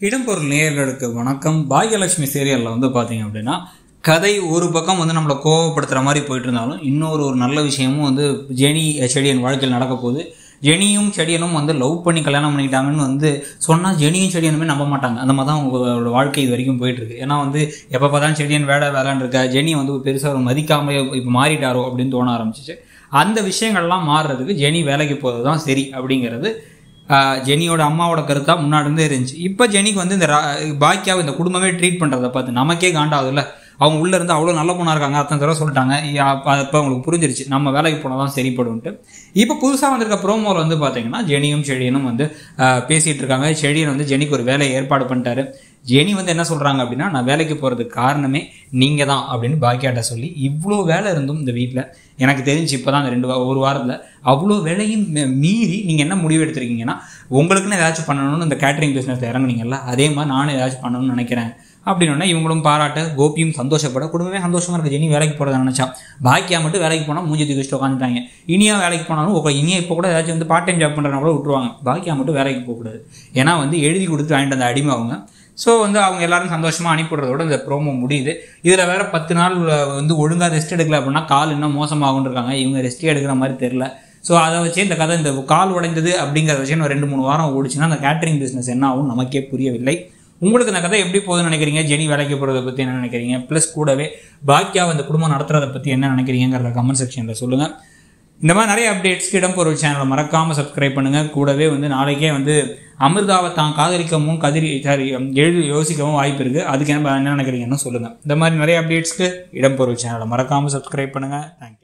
இடம்பொருள் நேயர்களுக்கு வணக்கம் பாக்யலட்சுமி சீரியலில் வந்து பார்த்தீங்க அப்படின்னா கதை ஒரு பக்கம் வந்து நம்மளை கோவப்படுத்துகிற மாதிரி போயிட்டு இருந்தாலும் இன்னொரு ஒரு நல்ல விஷயமும் வந்து ஜெனி செடியன் வாழ்க்கையில் நடக்க போகுது ஜெனியும் செடியனும் வந்து லவ் பண்ணி கல்யாணம் பண்ணிக்கிட்டாங்கன்னு வந்து சொன்னால் ஜெனியும் செடியனுமே நம்ப மாட்டாங்க அந்த மாதிரி தான் அவங்களோட வாழ்க்கை இது வரைக்கும் போயிட்டு இருக்கு ஏன்னா வந்து எப்போ பார்த்தாலும் செடியன் வேலை வேலைன்னு இருக்கா ஜெனி வந்து பெருசாக மதிக்காம இப்போ மாறிட்டாரோ அப்படின்னு தோண ஆரம்பிச்சிச்சு அந்த விஷயங்கள்லாம் மாறுறதுக்கு ஜெனி வேலைக்கு போகிறது தான் சரி அப்படிங்கிறது ஆஹ் ஜெனியோட அம்மாவோட கருத்தா முன்னாடி இருந்தே இருந்துச்சு இப்போ ஜெனிக்கு வந்து இந்த ரா- பாக்கியாவை இந்த குடும்பமே ட்ரீட் பண்ணுறத பார்த்து நமக்கே காண்டாகுதுல்ல அவங்க உள்ளே இருந்து அவ்வளோ நல்ல பொண்ணாக இருக்காங்க அத்தனை தடவை சொல்லிட்டாங்க அப்போ அவங்களுக்கு புரிஞ்சிருச்சு நம்ம வேலைக்கு போனால் தான் சரிப்படும்ட்டு இப்போ புதுசாக வந்திருக்க ப்ரோமோவில் வந்து பார்த்தீங்கன்னா ஜெனியும் செடியனும் வந்து ஆஹ் பேசிட்டு இருக்காங்க செடியன் வந்து ஜெனிக்கு ஒரு வேலையை ஏற்பாடு பண்ணிட்டாரு ஜெனி வந்து என்ன சொல்கிறாங்க அப்படின்னா நான் வேலைக்கு போகிறதுக்கு காரணமே நீங்கள் தான் அப்படின்னு பாக்கியாட்ட சொல்லி இவ்வளோ வேலை இருந்தும் இந்த வீட்டில் எனக்கு தெரிஞ்சு இப்போ தான் இந்த ரெண்டு வா- ஒரு வாரத்தில் அவ்வளோ வேலையும் மீ- மீறி நீங்கள் என்ன முடிவு எடுத்திருக்கீங்கன்னா உங்களுக்குன்னு ஏதாச்சும் பண்ணணும்னு இந்த கேட்டரிங் பிஸ்னஸில் இறங்குனீங்கல்ல அதே மாதிரி நானும் ஏதாச்சும் பண்ணணும்னு நினைக்கிறேன் அப்படின்னா இவங்களும் பாராட்ட கோபியும் சந்தோஷப்பட குடும்பமே சந்தோஷமா இருக்கு ஜெனி வேலைக்கு போகிறத நினச்சா பாக்கியா மட்டும் வேலைக்கு போனால் மூஞ்சி தூக்கி வச்சுட்டு உட்காந்துட்டாங்க இனியா வேலைக்கு போனாலும் ஓகே இனியா இப்போ கூட ஏதாச்சும் வந்து பார்ட் டைம் ஜாப் பண்ணுறவங்க கூட விட்டுருவாங்க பாக்கியா மட்டும் வேலைக்கு போகக்கூடாது ஏன்னா வந்து எழுதி கொடுத்து வாங்கிட்டு அந்த அடிமை அவங்க ஸோ வந்து அவங்க எல்லாரும் சந்தோஷமாக அனுப்பிவிடுறதோட இந்த ப்ரோமோ முடியுது இதில் வேற பத்து நாள் வந்து ஒழுங்காக ரெஸ்ட் எடுக்கல அப்படின்னா கால் இன்னும் மோசமாகும்னு இருக்காங்க இவங்க ரெஸ்ட்டே எடுக்கிற மாதிரி தெரில ஸோ அதை வச்சு இந்த கதை இந்த கால் உடைந்தது அப்படிங்கிறத வச்சு இன்னும் ரெண்டு மூணு வாரம் ஓடிச்சுன்னா அந்த கேட்டரிங் பிஸ்னஸ் என்ன ஆகும் நமக்கே புரியவில்லை உங்களுக்கு இந்த கதை எப்படி போகுதுன்னு நினைக்கிறீங்க ஜெனி வேலைக்கு போகிறத பற்றி என்ன நினைக்கிறீங்க ப்ளஸ் கூடவே பாக்கியா அந்த குடும்பம் நடத்துறதை பற்றி என்ன நினைக்கிறீங்கிறத கமெண்ட் செக்ஷனில் சொல்லுங்கள் இந்த மாதிரி நிறைய அப்டேட்ஸ்க்கு இடம்பொருள் சேனலை மறக்காமல் சப்ஸ்கிரைப் பண்ணுங்கள் கூடவே வந்து நாளைக்கே வந்து அமிர்தாவை தான் காதலிக்கவும் கதிரி சாரி எழுதி யோசிக்கவும் வாய்ப்பு இருக்குது அதுக்கு என்ன என்ன நினைக்கிறீங்கன்னு சொல்லுங்கள் இந்த மாதிரி நிறைய அப்டேட்ஸ்க்கு இடம்பொருள் சேனலை மறக்காமல் சப்ஸ்கிரைப் பண்ணுங்கள் தேங்க்யூ